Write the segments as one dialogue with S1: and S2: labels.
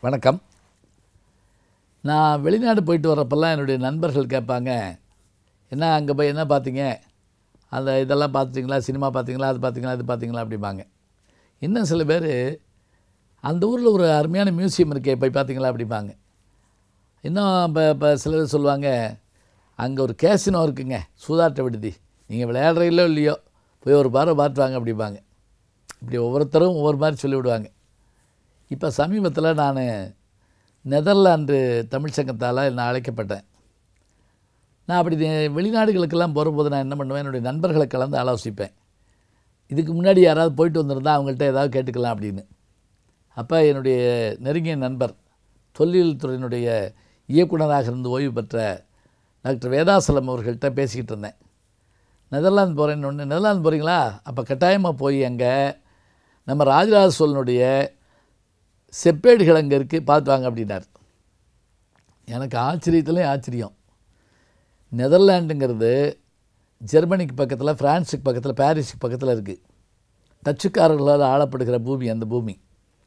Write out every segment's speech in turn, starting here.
S1: வணக்கம் நான் வெளிநாடு போயிட்டு வர்றப்பெல்லாம் என்னுடைய நண்பர்கள் கேட்பாங்க என்ன அங்கே போய் என்ன பார்த்தீங்க அந்த இதெல்லாம் பார்த்துட்டிங்களா சினிமா பார்த்தீங்களா அது பார்த்தீங்களா இது பார்த்தீங்களா அப்படிம்பாங்க இன்னும் சில பேர் அந்த ஊரில் ஒரு அருமையான மியூசியம் இருக்கே போய் பார்த்தீங்களா அப்படிம்பாங்க இன்னும் இப்போ இப்போ சில பேர் சொல்லுவாங்க அங்கே ஒரு கேசினோ இருக்குங்க சூதாட்ட விடுதி நீங்கள் விளையாடுறீங்களோ இல்லையோ போய் ஒரு பார்வை பார்த்து வாங்க அப்படிம்பாங்க இப்படி ஒவ்வொருத்தரும் ஒவ்வொரு மாதிரி சொல்லிவிடுவாங்க இப்போ சமீபத்தில் நான் நெதர்லாந்து தமிழ் சங்கத்தால் நான் அழைக்கப்பட்டேன் நான் அப்படி நெ- வெளிநாடுகளுக்கெல்லாம் போகிறபோது நான் என்ன பண்ணுவேன் என்னுடைய நண்பர்களை கலந்து ஆலோசிப்பேன் இதுக்கு முன்னாடி யாராவது போயிட்டு வந்திருந்தா அவங்கள்ட்ட ஏதாவது கேட்டுக்கலாம் அப்படின்னு அப்போ என்னுடைய நெருங்கிய நண்பர் தொல்லியல் துறையினுடைய இயக்குனராக இருந்து ஓய்வு பெற்ற டாக்டர் வேதாசலம் அவர்கள்ட்ட பேசிக்கிட்டு இருந்தேன் நெதர்லாந்து போகிறேன்னு ஒன்று நெதர்லாந்து போகிறீங்களா அப்போ கட்டாயமாக போய் அங்கே நம்ம ராஜராஜ சோழனுடைய செப்பேடுகள் அங்கே இருக்குது பார்த்து வாங்க அப்படின்னார் எனக்கு ஆச்சரியத்துலேயும் ஆச்சரியம் நெதர்லாண்டுங்கிறது ஜெர்மனிக்கு பக்கத்தில் ஃப்ரான்ஸுக்கு பக்கத்தில் பாரிஸுக்கு பக்கத்தில் இருக்குது டச்சுக்காரர்களால் ஆளப்படுகிற பூமி அந்த பூமி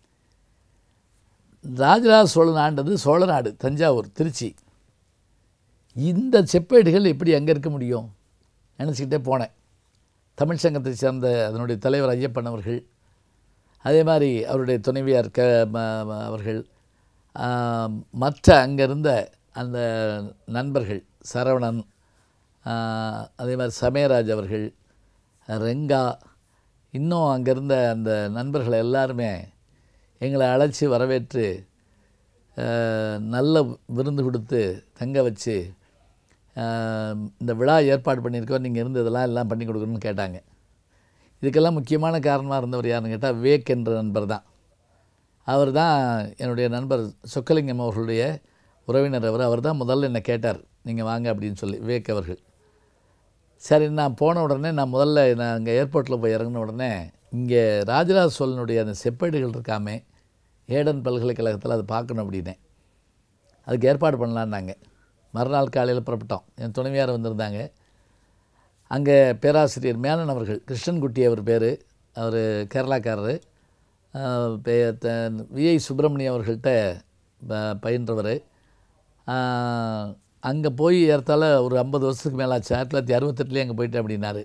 S1: ராஜராஜ சோழன் ஆண்டது சோழ நாடு தஞ்சாவூர் திருச்சி இந்த செப்பேடுகள் எப்படி அங்கே இருக்க முடியும் நினச்சிக்கிட்டே போனேன் தமிழ் சங்கத்தை சேர்ந்த அதனுடைய தலைவர் ஐயப்பன் அவர்கள் அதே மாதிரி அவருடைய துணைவியார் க ம- ம- அவர்கள் ஆம், மற்ற அங்கே இருந்த அந்த நண்பர்கள் சரவணன் ஆ, அதே மாதிரி சமயராஜ் அவர்கள் ரெங்கா இன்னும் அங்கே இருந்த அந்த நண்பர்கள் எல்லாருமே எங்களை அழைச்சி வரவேற்று ஆ, நல்ல விருந்து கொடுத்து தங்க வச்சு ஆ, இந்த விழா ஏற்பாடு பண்ணியிருக்கோம் நீங்கள் இருந்து இதெல்லாம் எல்லாம் பண்ணி கொடுக்கணும்னு கேட்டாங்க இதுக்கெல்லாம் முக்கியமான காரணமாக இருந்தவர் யாருன்னு கேட்டால் விவேக் என்ற நண்பர் தான் அவர் தான் என்னுடைய நண்பர் சொக்கலிங்கம் அவர்களுடைய உறவினர் அவர் அவர் தான் முதல்ல என்னை கேட்டார் நீங்கள் வாங்க அப்படின்னு சொல்லி விவேக் அவர்கள் சரி நான் போன உடனே நான் முதல்ல நான் அங்கே ஏர்போர்ட்டில் போய் இறங்கின உடனே இங்கே ராஜராஜ சோழனுடைய அந்த செப்பேடுகள் இருக்காமே ஏடன் பல்கலைக்கழகத்தில் அதை பார்க்கணும் அப்படின்னேன் அதுக்கு ஏற்பாடு பண்ணலான்னாங்க மறுநாள் காலையில் புறப்பட்டோம் என் துணைவியார் வந்திருந்தாங்க அங்கே பேராசிரியர் மேனன் அவர்கள் கிருஷ்ணன்குட்டி அவர் பேர் அவர் கேரளாக்காரரு விஐ சுப்பிரமணியம் அவர்கள்ட்ட ப- பயின்றவர் அங்கே போய் ஏறத்தாழ ஒரு ஐம்பது வருஷத்துக்கு மேலே ஆச்சு ஆயிரத்தி தொள்ளாயிரத்தி அறுபத்தெட்டுலேயே அங்கே போயிட்டேன் அப்படின்னாரு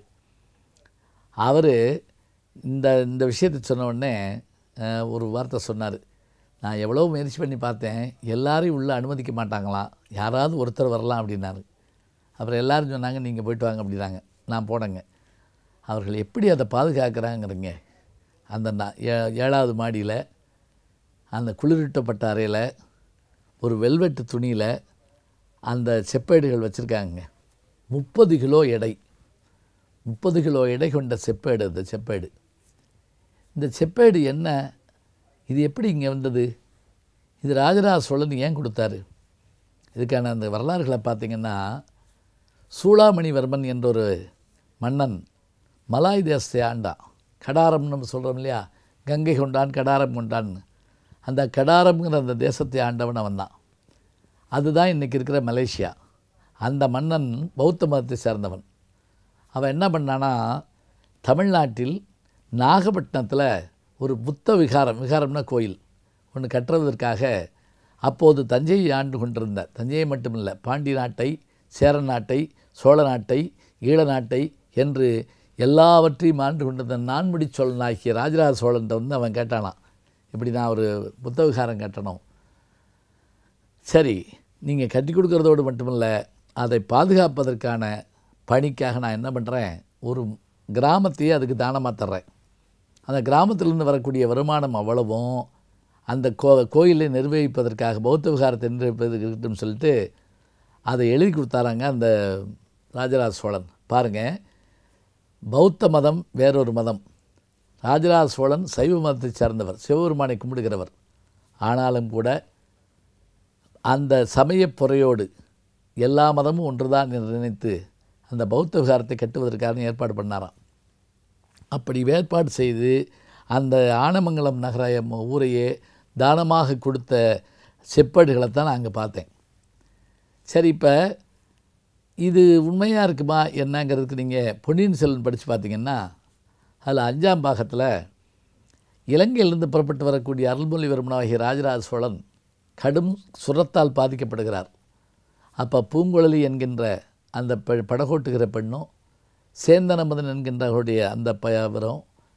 S1: அவர் இந்த இந்த விஷயத்தை சொன்ன உடனே அஹ், ஒரு வார்த்தை சொன்னார் நான் எவ்வளோ முயற்சி பண்ணி பார்த்தேன் எல்லாரையும் உள்ளே அனுமதிக்க மாட்டாங்களாம் யாராவது ஒருத்தர் வரலாம் அப்படின்னாரு அப்புறம் எல்லாரும் சொன்னாங்க நீங்கள் போயிட்டு வாங்க அப்படின்னாங்க நான் போனேங்க அவர்கள் எப்படி அதை பாதுகாக்கிறாங்கிறங்க அந்த நா- ஏ- ஏழாவது மாடியில் அந்த குளிரூட்டப்பட்ட அறையில் ஒரு வெல்வெட்டு துணியில் அந்த செப்பேடுகள் வச்சுருக்காங்க முப்பது கிலோ எடை முப்பது கிலோ எடை கொண்ட செப்பேடு அந்த செப்பேடு இந்த செப்பேடு என்ன இது எப்படி இங்கே வந்தது இது ராஜராஜ சோழன் ஏன் கொடுத்தாரு இதுக்கான அந்த வரலாறுகளை பார்த்தீங்கன்னா சூளாமணிவர்மன் என்ற ஒரு மன்னன் மலாய் தேசத்தை ஆண்டான் கடாரம்னு நம்ம சொல்கிறோம் இல்லையா கங்கை கொண்டான் கடாரம் கொண்டான் அந்த கடாரம்ங்கிற அந்த தேசத்தை ஆண்டவன் அவன் தான் அதுதான் இன்றைக்கி இருக்கிற மலேசியா அந்த மன்னன் பௌத்த மதத்தை சேர்ந்தவன் அவன் என்ன பண்ணானா தமிழ்நாட்டில் நாகப்பட்டினத்தில் ஒரு புத்த விகாரம் விகாரம்னா கோயில் ஒன்று கட்டுறதற்காக அப்போது தஞ்சையை ஆண்டு கொண்டிருந்த தஞ்சையை மட்டுமில்லை பாண்டி நாட்டை சேர நாட்டை சோழ நாட்டை ஈழ நாட்டை என்று எல்லாவற்றையும் ஆண்டு கொண்டிருந்த நான்முடி சோழனாகிய ராஜராஜ சோழன்ட்ட வந்து அவன் கேட்டானான் இப்படி நான் ஒரு புத்த விகாரம் கட்டணும் சரி நீங்கள் கட்டி கொடுக்கறதோடு மட்டுமல்ல அதை பாதுகாப்பதற்கான பணிக்காக நான் என்ன பண்ணுறேன் ஒரு கிராமத்தையே அதுக்கு தானமாக தர்றேன் அந்த கிராமத்திலிருந்து வரக்கூடிய வருமானம் அவ்வளவும் அந்த கோ கோயிலை நிர்வகிப்பதற்காக பௌத்த விகாரத்தை நிர்வகிப்பதற்கு இருக்கட்டும் சொல்லிட்டு அதை எழுதி கொடுத்தாராங்க அந்த ராஜராஜ சோழன் பாருங்கள் பௌத்த மதம் வேறொரு மதம் ராஜராஜ சோழன் சைவ மதத்தை சார்ந்தவர் சிவபெருமானை கும்பிடுகிறவர் ஆனாலும் கூட அந்த சமயப் பொறையோடு எல்லா மதமும் ஒன்றுதான் என்று நினைத்து அந்த பௌத்த விகாரத்தை கட்டுவதற்கான ஏற்பாடு பண்ணாராம் அப்படி ஏற்பாடு செய்து அந்த ஆனமங்கலம் நகர எம் ஊரையே தானமாக கொடுத்த செப்பேடுகளை தான் நான் அங்கே பார்த்தேன் சரி இப்போ இது உண்மையாக இருக்குமா என்னங்கிறதுக்கு நீங்கள் பொன்னியின் செல்வன் படித்து பார்த்தீங்கன்னா அதில் அஞ்சாம் பாகத்தில் இலங்கையிலிருந்து புறப்பட்டு வரக்கூடிய அருள்மொழிவர்மன் ஆகிய ராஜராஜ சோழன் கடும் சுரத்தால் பாதிக்கப்படுகிறார் அப்போ பூங்குழலி என்கின்ற அந்த பெ படகோட்டுகிற பெண்ணும் சேந்தனமதன் என்கின்றவருடைய அந்த பயவரும்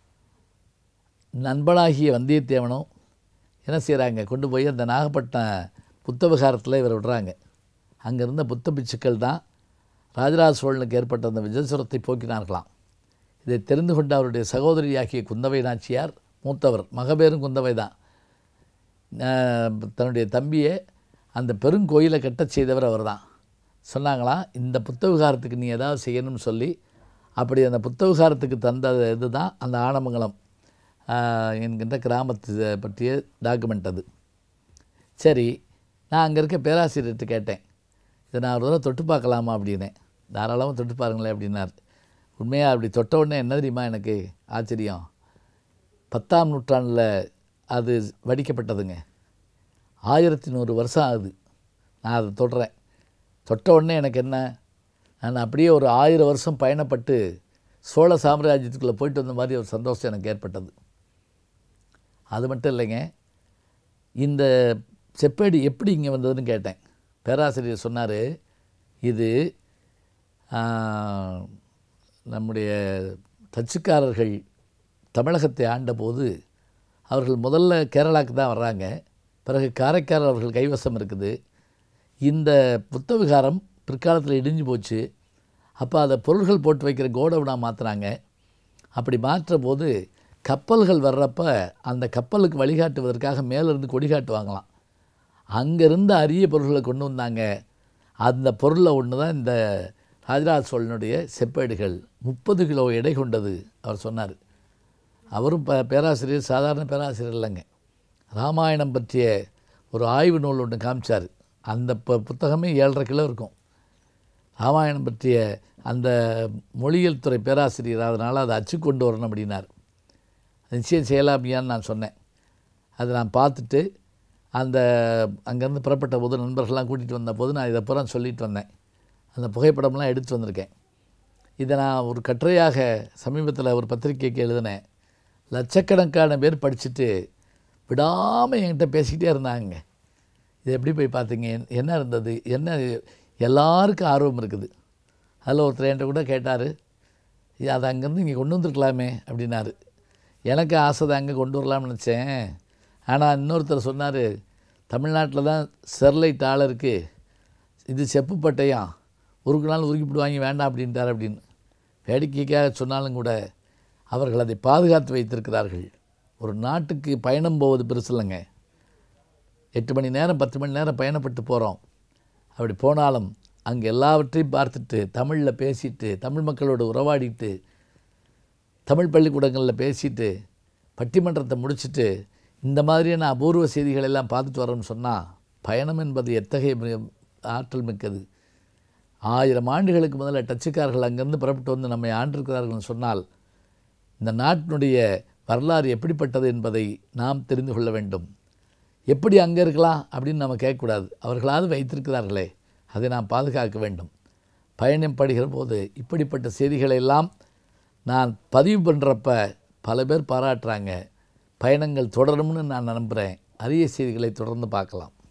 S1: நண்பனாகிய வந்தியத்தேவனும் என்ன செய்கிறாங்க கொண்டு போய் அந்த நாகப்பட்டினம் புத்த விகாரத்தில் இவர் விடுறாங்க அங்கே இருந்த புத்த பிச்சுக்கள் தான் ராஜராஜ சோழனுக்கு ஏற்பட்ட அந்த விஜயசுரத்தை போக்கினார்களாம் இதை தெரிந்து கொண்ட அவருடைய சகோதரியாகிய குந்தவை நாச்சியார் மூத்தவர் மகபேரும் குந்தவை தான் ஆஹ் தன்னுடைய தம்பியை அந்த பெருங்கோயிலை கட்டச் செய்தவர் அவர் தான் சொன்னாங்களாம் இந்த புத்த விகாரத்துக்கு நீ ஏதாவது செய்யணும்னு சொல்லி அப்படி அந்த புத்த விகாரத்துக்கு தந்த இது தான் அந்த ஆனமங்கலம் ஆஹ் என்கின்ற கிராமத்து பற்றிய டாக்குமெண்ட் அது சரி நான் அங்கே இருக்க பேராசிரியர்கிட்ட கேட்டேன் இதை நான் ஒரு தடவை தொட்டு பார்க்கலாமா அப்படின்னேன் தாராளமாக தொட்டு பாருங்களேன் அப்படின்னார் உண்மையாக அப்படி தொட்ட உடனே என்ன தெரியுமா எனக்கு ஆச்சரியம் பத்தாம் நூற்றாண்டில் அது வடிக்கப்பட்டதுங்க ஆயிரத்தி நூறு வருஷம் ஆகுது நான் அதை தொடுறேன் தொட்ட உடனே எனக்கு என்ன நான் அப்படியே ஒரு ஆயிரம் வருஷம் பயணப்பட்டு சோழ சாம்ராஜ்யத்துக்குள்ளே போயிட்டு வந்த மாதிரி ஒரு சந்தோஷம் எனக்கு ஏற்பட்டது அது மட்டும் இல்லைங்க இந்த செப்பேடு எப்படி இங்கே வந்ததுன்னு கேட்டேன் பேராசிரியர் சொன்னார் இது ஆ, நம்முடைய டச்சுக்காரர்கள் தமிழகத்தை ஆண்டபோது அவர்கள் முதல்ல கேரளாவுக்கு தான் வர்றாங்க பிறகு காரைக்கால் அவர்கள் கைவசம் இருக்குது இந்த புத்த விகாரம் பிற்காலத்தில் இடிஞ்சு போச்சு அப்போ அதை பொருள்கள் போட்டு வைக்கிற கோடவுனாக மாற்றுறாங்க அப்படி மாற்றுற போது கப்பல்கள் வர்றப்ப அந்த கப்பலுக்கு வழிகாட்டுவதற்காக மேலேருந்து கொடி காட்டுவாங்களாம் அங்கேருந்து அரிய பொருள்களை கொண்டு வந்தாங்க அந்த பொருளை ஒன்று தான் இந்த ராஜராஜ சோழனுடைய செப்பேடுகள் முப்பது கிலோ எடை கொண்டது அவர் சொன்னார் அவரும் ப பேராசிரியர் சாதாரண பேராசிரியர் இல்லைங்க ராமாயணம் பற்றிய ஒரு ஆய்வு நூல் ஒன்று காமிச்சார் அந்த ப புத்தகமே ஏழரை கிலோ இருக்கும் ராமாயணம் பற்றிய அந்த மொழியியல் துறை பேராசிரியர் அதனால் அதை அச்சு கொண்டு வரணும் அப்படின்னார் நிச்சயம் செய்யலாமியான்னு நான் சொன்னேன் அதை நான் பார்த்துட்டு அந்த அங்கேருந்து புறப்பட்ட போது நண்பர்கள்லாம் கூட்டிகிட்டு வந்த போது நான் இதை பூரா சொல்லிட்டு வந்தேன் அந்த புகைப்படம்லாம் எடுத்து வந்திருக்கேன் இதை நான் ஒரு கட்டுரையாக சமீபத்தில் ஒரு பத்திரிக்கைக்கு எழுதினேன் லட்சக்கணக்கான பேர் படிச்சுட்டு விடாமல் என்கிட்ட பேசிக்கிட்டே இருந்தாங்க இது எப்படி போய் பார்த்தீங்க என்- என்ன இருந்தது என்ன எல்லாருக்கும் ஆர்வம் இருக்குது அதில் ஒருத்தர் என்கிட்ட கூட கேட்டார் அதை அங்கேருந்து இங்கே கொண்டு வந்திருக்கலாமே அப்படின்னாரு எனக்கு ஆசை தான் அங்கே கொண்டு வரலாம்னு நினச்சேன் ஆனால் இன்னொருத்தர் சொன்னார் தமிழ்நாட்டில் தான் ஸ்டெர்லைட் ஆலை இருக்குது இது செப்பு பட்டையாம் உருக்கு நாள் உருக்கிவிடுவாங்க வேண்டாம் அப்படின்ட்டார் அப்படின்னு வேடிக்கைக்காக சொன்னாலும் கூட அவர்கள் அதை பாதுகாத்து வைத்திருக்கிறார்கள் ஒரு நாட்டுக்கு பயணம் போவது பெருசு இல்லைங்க எட்டு மணி நேரம் பத்து மணி நேரம் பயணப்பட்டு போகிறோம் அப்படி போனாலும் அங்கே எல்லாவற்றையும் பார்த்துட்டு தமிழில் பேசிட்டு தமிழ் மக்களோடு உறவாடிட்டு தமிழ் பள்ளிக்கூடங்களில் பேசிட்டு பட்டிமன்றத்தை முடிச்சிட்டு இந்த மாதிரியான அபூர்வ செய்திகள் எல்லாம் பார்த்துட்டு வரோம்னு சொன்னால் பயணம் என்பது எத்தகைய மி- ஆற்றல் மிக்கது ஆயிரம் ஆண்டுகளுக்கு முதல்ல டச்சுக்காரர்கள் அங்கேருந்து புறப்பட்டு வந்து நம்மை ஆண்டிருக்கிறார்கள்னு சொன்னால் இந்த நாட்டினுடைய வரலாறு எப்படிப்பட்டது என்பதை நாம் தெரிந்து கொள்ள வேண்டும் எப்படி அங்கே இருக்கலாம் அப்படின்னு நம்ம கேட்கக்கூடாது அவர்களாவது வைத்திருக்கிறார்களே அதை நாம் பாதுகாக்க வேண்டும் பயணம் படுகிற போது இப்படிப்பட்ட செய்திகளை எல்லாம் நான் பதிவு பண்ணுறப்ப பல பேர் பாராட்டுறாங்க பயணங்கள் தொடரும்னு நான் நம்புகிறேன் அரிய செய்திகளை தொடர்ந்து பார்க்கலாம்